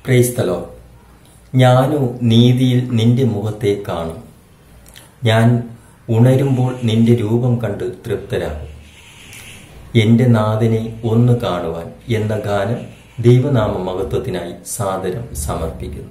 ക്രൈസ്തലോ ഞാനോ നീതിയിൽ നിന്റെ മുഖത്തെ കാണും ഞാൻ ഉണരുമ്പോൾ നിന്റെ രൂപം കണ്ട് തൃപ്തരാകും എന്റെ നാഥനെ ഒന്ന് കാണുവാൻ എന്ന ഗാനം ദൈവനാമ മഹത്വത്തിനായി സാദരം സമർപ്പിക്കുന്നു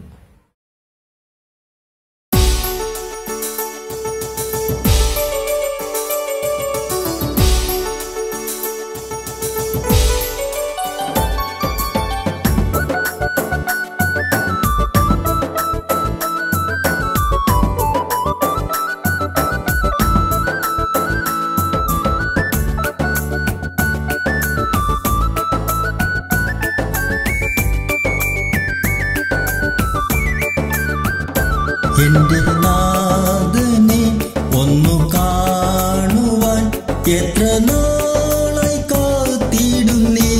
എന്റെ നാഥനെ ഒന്നു കാണുവാൻ എത്ര നാളായി കാത്തിടുന്നേ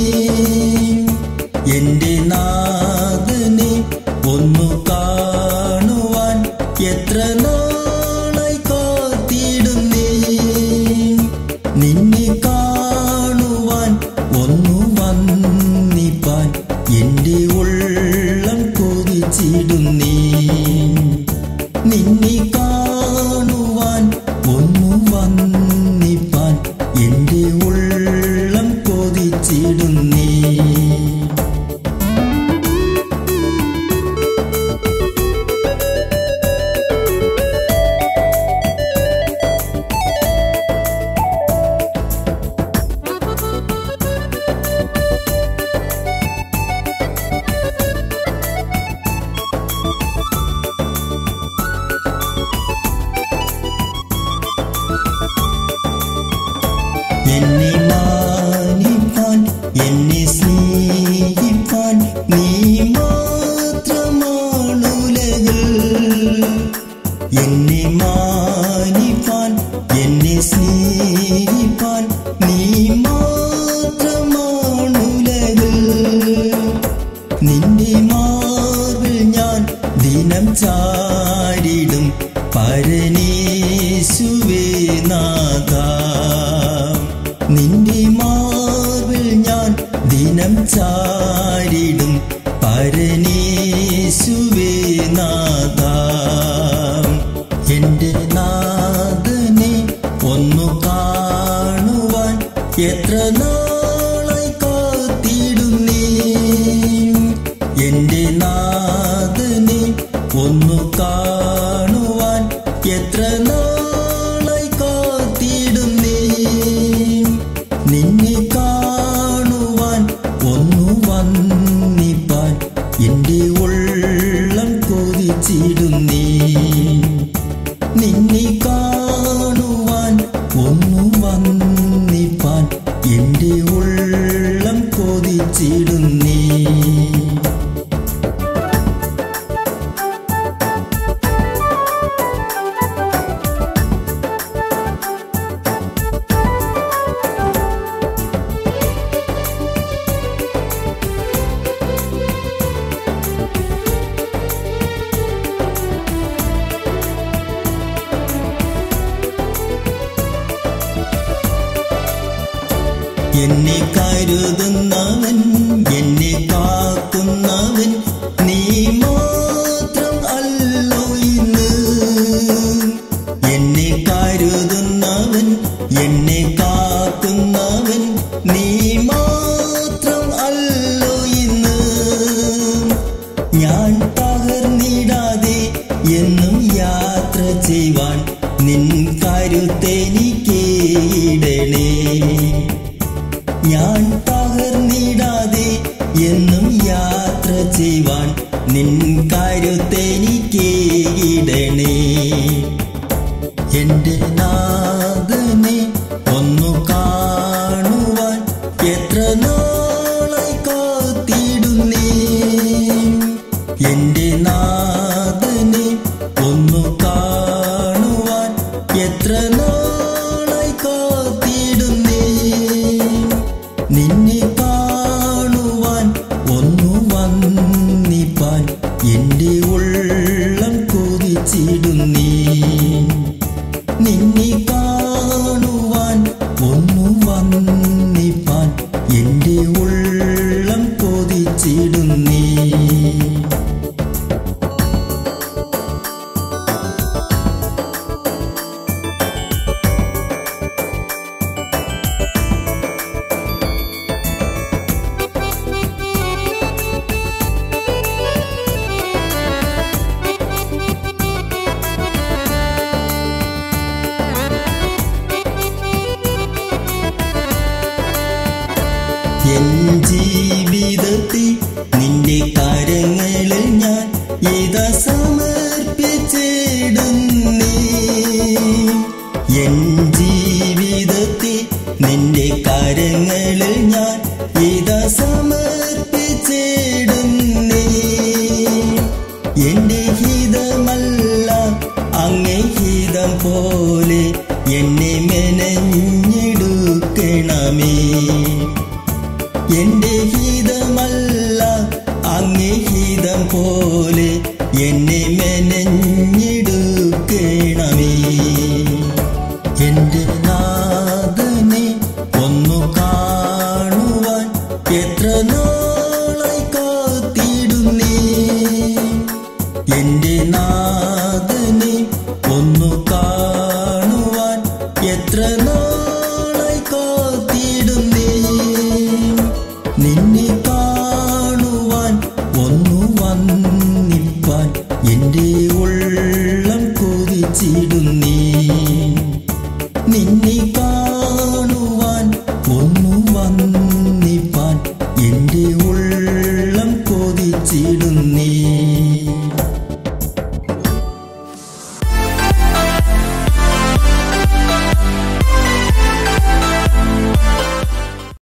എന്റെ നാഥനെ ഒന്നു കാണുവാൻ എത്ര നാളായി കാത്തിടുന്നേ നിന്നെ കാണുവാൻ ഒന്നു വന്നിപ്പാൻ എന്റെ ഉള്ളം കൊതിച്ചിടുന്നേ നിന്നെ കാണുവാൻ ഒന്നു വന്നിപ്പാൻ എന്റെ ഉള്ളം കൊതിച്ചിടുന്നേ എന്നെ മാനിപ്പാൻ എന്നെ സ്നേഹിപ്പാൻ നീ മാത്രമാണുലകിൽ എന്നെ മാനിപ്പാൻ എന്നെ സ്നേഹിപ്പാൻ നീ മാത്രമാണുലകിൽ നിന്റെ മാർവിൽ ഞാൻ ദിനം ചാരിടും പരനേശുവേ നാഥ നിന്റെ മാർവിൽ ഞാൻ ദിനം ചാരിടും പരനേശുവേ നാഥ എന്റെ നാഥനെ ഒന്നു കാണുവാൻ എത്ര നാളായി കാത്തിടുന്നേ എന്റെ നാഥനെ ഒന്നു കാണുവാൻ എത്ര നാളായി കാത്തിടുന്നേ നിന്നെ കാണുവാൻ ഒന്നു വന്നിപ്പാൻ എന്റെ ഉള്ളം കൊതിച്ചിടുന്നേ നിന്നെ കാണുവാൻ ഒന്നു വന്നിപ്പാൻ എന്റെ ഉള്ളം കൊതിച്ചിടുന്നേ എന്നെ കരുതുന്നവൻ എന്നെ കാക്കുന്നവൻ നീ മാത്രം അല്ലോ ഇന്ന് എന്നെ കരുതുന്നവൻ എന്നെ കാക്കുന്നവൻ നീ മാത്രം അല്ലോ ഇന്ന് ഞാൻ തകർന്നിടാതെ എന്നും യാത്ര ചെയ്യുവാൻ നിൻ കരുത്തെനിക്കേടണേ ഞാൻ തകർന്നിടാതെ എന്നും യാത്ര ചെയ്യുവാൻ നിൻ കരുത്തെനിക്കേടണേ എന്റെ നാഥനെ ഒന്നു കാണുവാൻ എത്ര നാളായി കാത്തിടുന്നേ എന്റെ നാഥനെ ഒന്നു കാണുവാൻ എത്ര നാളായി കാത്തിടുന്നേ നിന്നെ കാണുവാൻ ഒന്നു വന്നിപ്പാൻ എന്റെ ഉള്ളം കൊതിച്ചിടുന്നേ നിന്നെ കാണുവാൻ ഒന്നു വന്നിപ്പാൻ എന്റെ ഉള്ളം കൊതിച്ചിടുന്നേ നിന്റെ കാര്യങ്ങളിൽ ഞാൻ ഇതാ സമർപ്പിച്ചിടുന്നേ എൻ ജീവിതത്തെ നിന്റെ കാര്യങ്ങളിൽ ഞാൻ ഇതാ സമർപ്പിച്ചിടുന്നേ എന്റെ ഹിതമല്ല അങ്ങേ ഹിതം പോലെ എന്നെ മെനഞ്ഞെടുക്കണമേ എന്റെ ഹിതമല്ല അങ്ങേ ഹിതം പോലെ എന്നെ മെനഞ്ഞെടുക്കണമേ എന്റെ നാഥനെ ഒന്നു കാണുവാൻ എത്ര നാളായി കാത്തിടുന്നേ എന്റെ നാഥനെ ഒന്നു കാണുവാൻ എത്ര നാൾ